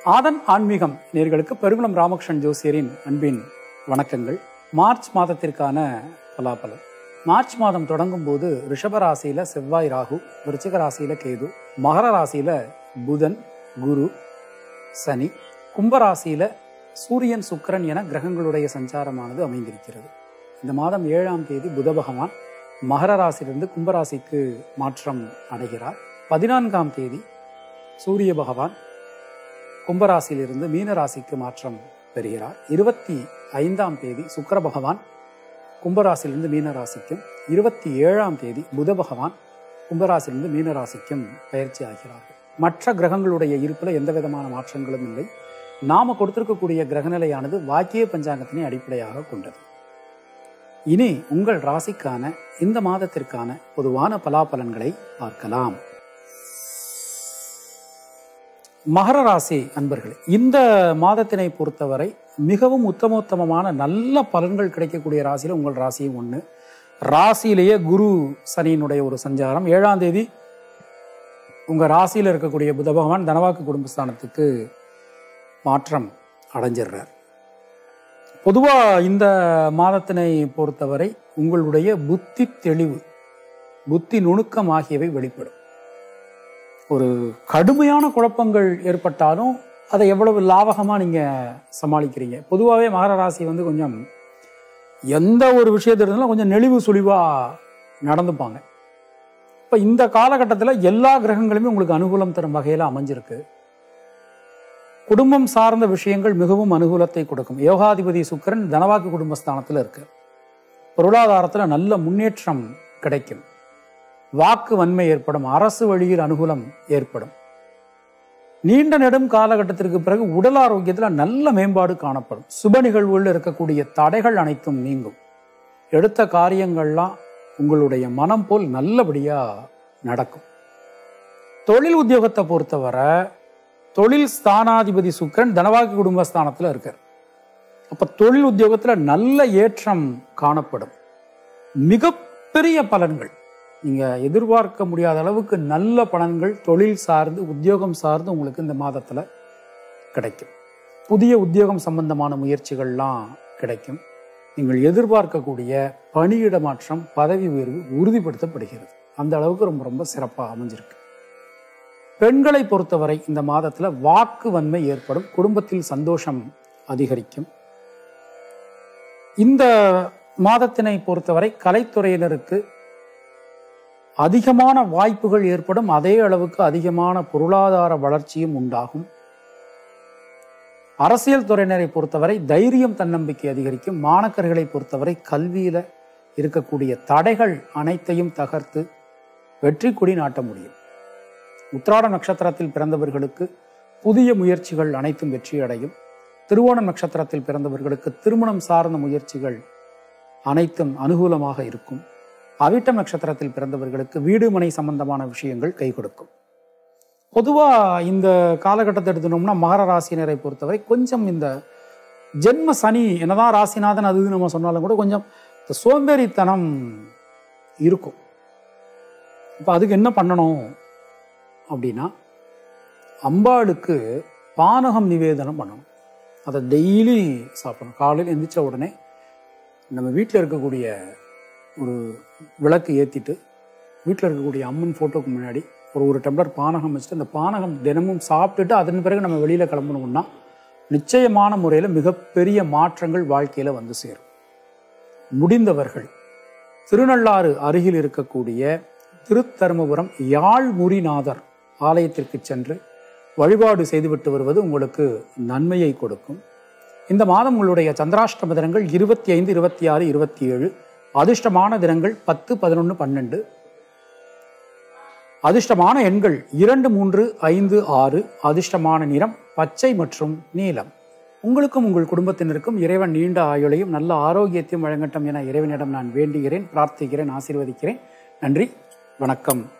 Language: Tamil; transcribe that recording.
ஆதன் ஆன்மீகம் நேர்களுக்கு பெருங்குளம் ராமகிருஷ்ணன் ஜோசியரின் அன்பின் வணக்கங்கள் மார்ச் மாதத்திற்கான பலாபலம் மார்ச் மாதம் தொடங்கும் போது ரிஷபராசியில செவ்வாய் ராகு விருச்சிக ராசியில கேது மகர ராசியில புதன் குரு சனி கும்பராசியில சூரியன் சுக்கிரன் என கிரகங்களுடைய சஞ்சாரமானது அமைந்திருக்கிறது இந்த மாதம் ஏழாம் தேதி புத பகவான் மகர ராசியிலிருந்து கும்பராசிக்கு மாற்றம் அடைகிறார் பதினான்காம் தேதி சூரிய பகவான் கும்பராசியிலிருந்து மீன ராசிக்கு மாற்றம் பெறுகிறார் இருபத்தி ஐந்தாம் தேதி சுக்கிர பகவான் கும்பராசியிலிருந்து மீன ராசிக்கும் இருபத்தி ஏழாம் தேதி புத பகவான் கும்பராசியிலிருந்து மீன ராசிக்கும் பயிற்சி ஆகிறார்கள் மற்ற கிரகங்களுடைய இருப்பில் எந்த விதமான மாற்றங்களும் இல்லை நாம கொடுத்திருக்கக்கூடிய கிரகநிலையானது வாக்கிய பஞ்சாங்கத்தினை அடிப்படையாக கொண்டது இனி உங்கள் ராசிக்கான இந்த மாதத்திற்கான பொதுவான பலாபலன்களை பார்க்கலாம் மகர ராசி அன்பர்களே இந்த மாதத்தினை பொறுத்தவரை மிகவும் உத்தமோத்தமமான நல்ல பலன்கள் கிடைக்கக்கூடிய ராசியில உங்கள் ராசியும் ஒன்று ராசியிலேயே குரு சனியினுடைய ஒரு சஞ்சாரம் ஏழாம் தேதி உங்க ராசியில இருக்கக்கூடிய புத பகவான் தனவாக்கு குடும்பஸ்தானத்துக்கு மாற்றம் அடைஞ்சிடுறார் பொதுவா இந்த மாதத்தினை பொறுத்தவரை உங்களுடைய புத்தி தெளிவு புத்தி நுணுக்கம் ஆகியவை வெளிப்படும் ஒரு கடுமையான குழப்பங்கள் ஏற்பட்டாலும் அதை எவ்வளவு லாவகமா நீங்க சமாளிக்கிறீங்க பொதுவாகவே மகர ராசி வந்து கொஞ்சம் எந்த ஒரு விஷயத்துல இருந்தாலும் கொஞ்சம் நெளிவு சுழிவா நடந்துப்பாங்க இப்ப இந்த காலகட்டத்தில் எல்லா கிரகங்களுமே உங்களுக்கு அனுகூலம் தரும் வகையில அமைஞ்சிருக்கு குடும்பம் சார்ந்த விஷயங்கள் மிகவும் அனுகூலத்தை கொடுக்கும் யோகாதிபதி சுக்கிரன் தனவாக்கு குடும்பஸ்தானத்துல இருக்கு பொருளாதாரத்துல நல்ல முன்னேற்றம் கிடைக்கும் வாக்கு வன்மை ஏற்படும் அரசு வழியில் அனுகூலம் ஏற்படும் நீண்ட நெடும் காலகட்டத்திற்கு பிறகு உடல் ஆரோக்கியத்தில் நல்ல மேம்பாடு காணப்படும் சுப நிகழ்வுகளில் இருக்கக்கூடிய தடைகள் அனைத்தும் நீங்கும் எடுத்த காரியங்கள்லாம் உங்களுடைய மனம் போல் நல்லபடியா நடக்கும் தொழில் உத்தியோகத்தை பொறுத்தவரை தொழில் ஸ்தானாதிபதி சுக்கரன் தனவாக்கு குடும்பஸ்தானத்துல இருக்கார் அப்ப தொழில் உத்தியோகத்துல நல்ல ஏற்றம் காணப்படும் மிகப்பெரிய பலன்கள் நீங்க எதிர்பார்க்க முடியாத அளவுக்கு நல்ல பலன்கள் தொழில் சார்ந்து உத்தியோகம் சார்ந்து உங்களுக்கு இந்த மாதத்துல கிடைக்கும் புதிய உத்தியோகம் சம்பந்தமான முயற்சிகள்லாம் கிடைக்கும் நீங்கள் எதிர்பார்க்கக்கூடிய பணியிட மாற்றம் பதவி உயர்வு உறுதிப்படுத்தப்படுகிறது அந்த அளவுக்கு ரொம்ப ரொம்ப சிறப்பாக அமைஞ்சிருக்கு பெண்களை பொறுத்தவரை இந்த மாதத்துல வாக்கு வன்மை ஏற்படும் குடும்பத்தில் சந்தோஷம் அதிகரிக்கும் இந்த மாதத்தினை பொறுத்தவரை கலைத்துறையினருக்கு அதிகமான வாய்ப்புகள் ஏற்படும் அதே அளவுக்கு அதிகமான பொருளாதார வளர்ச்சியும் உண்டாகும் அரசியல் துறையினரை பொறுத்தவரை தைரியம் தன்னம்பிக்கை அதிகரிக்கும் மாணக்கர்களை பொறுத்தவரை கல்வியில இருக்கக்கூடிய தடைகள் அனைத்தையும் தகர்த்து வெற்றி கொடி நாட்ட முடியும் உத்திராட நட்சத்திரத்தில் பிறந்தவர்களுக்கு புதிய முயற்சிகள் அனைத்தும் வெற்றி அடையும் திருவோணம் நட்சத்திரத்தில் பிறந்தவர்களுக்கு திருமணம் சார்ந்த முயற்சிகள் அனைத்தும் அனுகூலமாக இருக்கும் அவிட்டம் நட்சத்திரத்தில் பிறந்தவர்களுக்கு வீடு மனை சம்பந்தமான விஷயங்கள் கை கொடுக்கும் பொதுவா இந்த காலகட்டத்தை எடுத்துனோம்னா மகர ராசினரை பொறுத்தவரை கொஞ்சம் இந்த ஜென்ம சனி என்னதான் ராசிநாதன் அது இது நம்ம சொன்னாலும் கூட கொஞ்சம் இந்த சோம்பேறித்தனம் இருக்கும் இப்போ அதுக்கு என்ன பண்ணணும் அப்படின்னா அம்பாளுக்கு பானகம் நிவேதனம் பண்ணணும் அதை டெய்லி சாப்பிடணும் காலையில் எந்திரிச்ச உடனே நம்ம வீட்டில் இருக்கக்கூடிய ஒரு விளக்கு ஏற்றிட்டு வீட்டில் இருக்கக்கூடிய அம்மன் ஃபோட்டோக்கு முன்னாடி ஒரு ஒரு டம்ளர் பானகம் வச்சுட்டு அந்த பானகம் தினமும் சாப்பிட்டுட்டு அதன் பிறகு நம்ம வெளியில் கிளம்பணும்னா நிச்சயமான முறையில் மிகப்பெரிய மாற்றங்கள் வாழ்க்கையில் வந்து சேரும் முடிந்தவர்கள் திருநள்ளாறு அருகில் இருக்கக்கூடிய திருத்தருமபுரம் யாழ்முறிநாதர் ஆலயத்திற்கு சென்று வழிபாடு செய்துவிட்டு வருவது உங்களுக்கு நன்மையை கொடுக்கும் இந்த மாதம் உங்களுடைய சந்திராஷ்டம தினங்கள் இருபத்தி ஐந்து இருபத்தி ஆறு இருபத்தி ஏழு அதிர்ஷ்டமான தினங்கள் பத்து பதினொன்று பன்னெண்டு அதிர்ஷ்டமான எண்கள் இரண்டு மூன்று ஐந்து ஆறு அதிர்ஷ்டமான நிறம் பச்சை மற்றும் நீலம் உங்களுக்கும் உங்கள் குடும்பத்தினருக்கும் இறைவன் நீண்ட ஆயுளையும் நல்ல ஆரோக்கியத்தையும் வழங்கட்டும் என இறைவனிடம் நான் வேண்டுகிறேன் பிரார்த்திக்கிறேன் ஆசீர்வதிக்கிறேன் நன்றி வணக்கம்